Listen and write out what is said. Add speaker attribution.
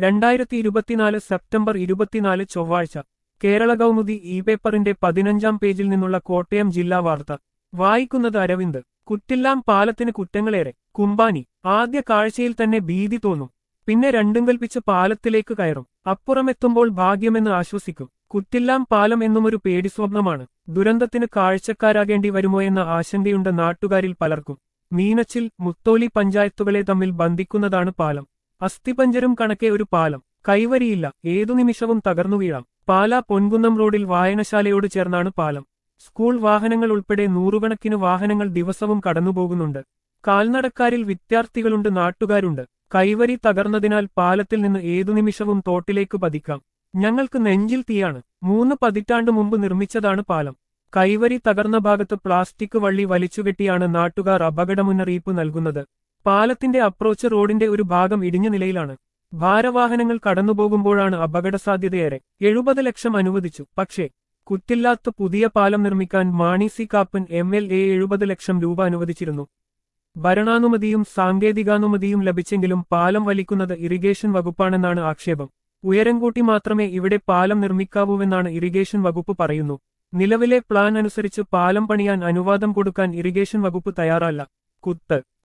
Speaker 1: രണ്ടായിരത്തി ഇരുപത്തിനാല് സെപ്റ്റംബർ ഇരുപത്തിനാല് ചൊവ്വാഴ്ച കേരള കൗമുദി ഇ പേപ്പറിന്റെ പതിനഞ്ചാം പേജിൽ നിന്നുള്ള കോട്ടയം ജില്ലാ വാർത്ത വായിക്കുന്നത് അരവിന്ദ് കുറ്റില്ലാം പാലത്തിന് കുറ്റങ്ങളേറെ കുമ്പാനി ആദ്യ കാഴ്ചയിൽ തന്നെ ഭീതി തോന്നും പിന്നെ രണ്ടും കൽപ്പിച്ച് പാലത്തിലേക്ക് കയറും അപ്പുറമെത്തുമ്പോൾ ഭാഗ്യമെന്ന് ആശ്വസിക്കും കുറ്റില്ലാം പാലം എന്നുമൊരു പേടിസ്വപ്നമാണ് ദുരന്തത്തിന് കാഴ്ചക്കാരാകേണ്ടി വരുമോ എന്ന ആശങ്കയുണ്ട് നാട്ടുകാരിൽ പലർക്കും മീനച്ചിൽ മുത്തോലി പഞ്ചായത്തുകളെ തമ്മിൽ ബന്ധിക്കുന്നതാണ് പാലം അസ്ഥിപഞ്ചരും കണക്കെ ഒരു പാലം കൈവരിയില്ല ഏതു നിമിഷവും തകർന്നു വീഴാം പാലാ പൊൻകുന്നം റോഡിൽ വായനശാലയോട് ചേർന്നാണ് പാലം സ്കൂൾ വാഹനങ്ങൾ ഉൾപ്പെടെ നൂറുകണക്കിന് വാഹനങ്ങൾ ദിവസവും കടന്നുപോകുന്നുണ്ട് കാൽനടക്കാരിൽ വിദ്യാർത്ഥികളുണ്ട് നാട്ടുകാരുണ്ട് കൈവരി തകർന്നതിനാൽ പാലത്തിൽ നിന്ന് ഏതു നിമിഷവും തോട്ടിലേക്ക് പതിക്കാം ഞങ്ങൾക്ക് നെഞ്ചിൽ തീയാണ് മൂന്ന് പതിറ്റാണ്ട് മുമ്പ് നിർമ്മിച്ചതാണ് പാലം കൈവരി തകർന്ന ഭാഗത്ത് പ്ലാസ്റ്റിക് വള്ളി വലിച്ചുകെട്ടിയാണ് നാട്ടുകാർ അപകട മുന്നറിയിപ്പ് നൽകുന്നത് പാലത്തിന്റെ അപ്രോച്ച് റോഡിന്റെ ഒരു ഭാഗം ഇടിഞ്ഞ നിലയിലാണ് ഭാരവാഹനങ്ങൾ കടന്നുപോകുമ്പോഴാണ് അപകടസാധ്യതയേറെ എഴുപത് ലക്ഷം അനുവദിച്ചു പക്ഷേ കുറ്റില്ലാത്ത പുതിയ പാലം നിർമ്മിക്കാൻ Mani C Kappan M L A എഴുപത് ലക്ഷം രൂപ അനുവദിച്ചിരുന്നു ഭരണാനുമതിയും സാങ്കേതികാനുമതിയും ലഭിച്ചെങ്കിലും പാലം വലിക്കുന്നത് ഇറിഗേഷൻ വകുപ്പാണെന്നാണ് ആക്ഷേപം ഉയരം കൂട്ടി മാത്രമേ ഇവിടെ പാലം നിർമ്മിക്കാവൂവെന്നാണ് ഇറിഗേഷൻ വകുപ്പ് പറയുന്നു നിലവിലെ പ്ലാൻ അനുസരിച്ച് പാലം പണിയാൻ അനുവാദം കൊടുക്കാൻ ഇറിഗേഷൻ വകുപ്പ് തയ്യാറല്ല കുത്ത്